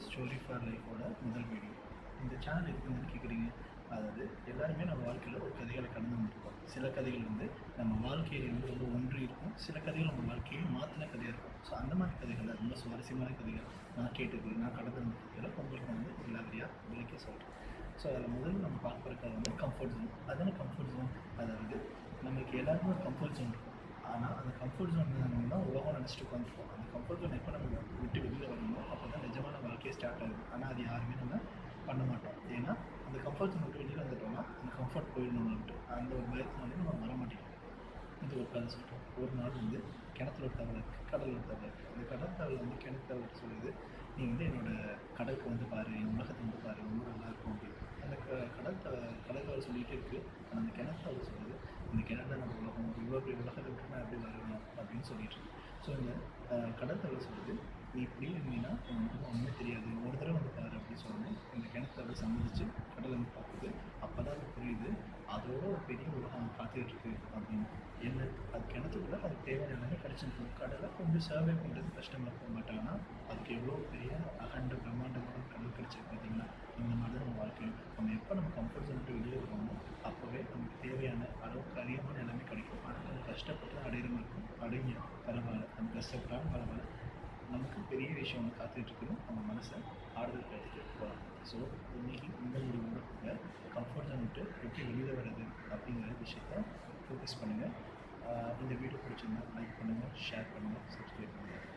story for லைஃபோட முதல் video இந்த சேனல் இருக்குதுன்னு கேட்குறீங்க அதாவது எல்லாருமே நம்ம வாழ்க்கையில் ஒரு கதைகளை கடந்து வந்துருப்போம் சில கதைகள் வந்து நம்ம வாழ்க்கையில் வந்து ரொம்ப ஒன்றி இருக்கும் சில கதைகள் நம்ம வாழ்க்கையை மாற்றின கதையாக இருக்கும் ஸோ அந்த மாதிரி கதைகள் ரொம்ப சுவாரஸ்யமான கதைகள் நான் கேட்டது நான் கடந்து வந்த கதைகளை உங்களுக்கு வந்து எல்லாத்தையா விளக்கி சொல்கிறேன் ஸோ அதில் முதல்ல நம்ம பார்க்க போகிற கதை வந்து கம்ஃபர்ட் ஜோன் அதான கம்ஃபர்ட் ஜோன் அதாவது நமக்கு எல்லாருக்கும் ஒரு கம்ஃபர்ட் ஜோன் இருக்கும் ஆனால் அந்த கம்ஃபர்ட் ஜோன் நம்ம தான் உலகம் நினச்சிட்டு உட்காந்துருக்கோம் அந்த கம்ஃபர்ட் ஜோன் எப்போ நம்ம விட்டு வெளியில் வரணுமோ அப்போ தான் நிஜமான வாழ்க்கையே ஸ்டார்ட் ஆகுது ஆனால் அது யாருமே நம்ம பண்ண மாட்டோம் ஏன்னா அந்த கம்ஃபர்ட் ஜோன் விட்டு வெளியில் வந்துட்டோம்னா அந்த கம்ஃபர்ட் போயிடணும்னுட்டு அந்த ஒரு பயத்தினாலே நம்ம வர மாட்டேங்கிறோம் இது ஒரு கதை சொல்கிறோம் ஒரு நாள் வந்து கிணத்துல ஒரு தவளை இருக்குது கடல் ஒரு தவளை இருக்குது அந்த கடல் தவளை வந்து கிணத்து தவளை சொல்லுது நீ வந்து என்னோட கடலுக்கு வந்து பாரு என் உலகத்தை வந்து பாரு ரொம்ப நல்லா இருக்கும் அப்படின்னு அந்த க- கடல் த கடல் தவளை சொல்லிகிட்டே இருக்குது ஆனால் அந்த கிணத்து தவளை சொல்லுது இந்த கிணறு நம்ம உலகம் இவ்வளோ பெரிய உலகத்தை விட்டு நான் எப்படி வரணும் அப்படின்னு சொல்லிட்டு இருக்கு ஸோ இந்த அஹ், கடல் தவளை சொல்லுது நீ இப்படி இருந்தீங்கன்னா உனக்கு ஒன்றுமே தெரியாது ஒரு தடவை வந்து பாரு அப்படின்னு சொன்னேன் இந்த கிணத்து தவளை சம்மதிச்சு கடலை வந்து பார்க்குது அப்போ தான் அது புரியுது அதோட ஒரு பெரிய உலகம் காத்துக்கிட்டு இருக்கு அப்படின்னு என்ன அது கிணத்துக்குள்ள அதுக்கு தேவையான எல்லாமே கிடச்சிருக்கு கடலை கொஞ்சம் சர்வே பண்ணுறது கஷ்டமாக இருக்கும் பட் ஆனால் அதுக்கு எவ்வளோ பெரிய அகண்ட பிரம்மாண்டமான கடல் கிடச்சிருக்கு பார்த்தீங்களா இந்த மாதிரி தான் நம்ம வாழ்க்கை நம்ம எப்போ நம்ம கம்ஃபர்ட் ஜோன் விட்டு வெளியே இருக்கோமோ அப்போவே நமக்கு தேவையான அளவுக்கு அதிகமான எல்லாமே கிடைக்கும் ஆனால் நம்ம கஷ்டப்பட்டு அடையிற மாதிரி இருக்கும் அடைஞ்ச பரவாயில்ல நம்ம கஷ்டப்பட்டாலும் பரவாயில்ல நமக்கு பெரிய விஷயம் ஒன்று காத்துட்டு இருக்குது நம்ம மனசை ஆறுதல் எடுத்துகிட்டு போகலாம் ஸோ இன்னைக்கு இந்த ஒரு உணர்வுல கம்ஃபர்ட் ஜோன் விட்டு எப்படி வெளியில் வர்றது அப்படிங்கிற விஷயத்த ஃபோக்கஸ் பண்ணுங்கள் இந்த வீடியோ பிடிச்சிருந்தா லைக் பண்ணுங்கள் ஷேர் பண்ணுங்கள் சப்ஸ்கிரைப் பண்ணுங்கள்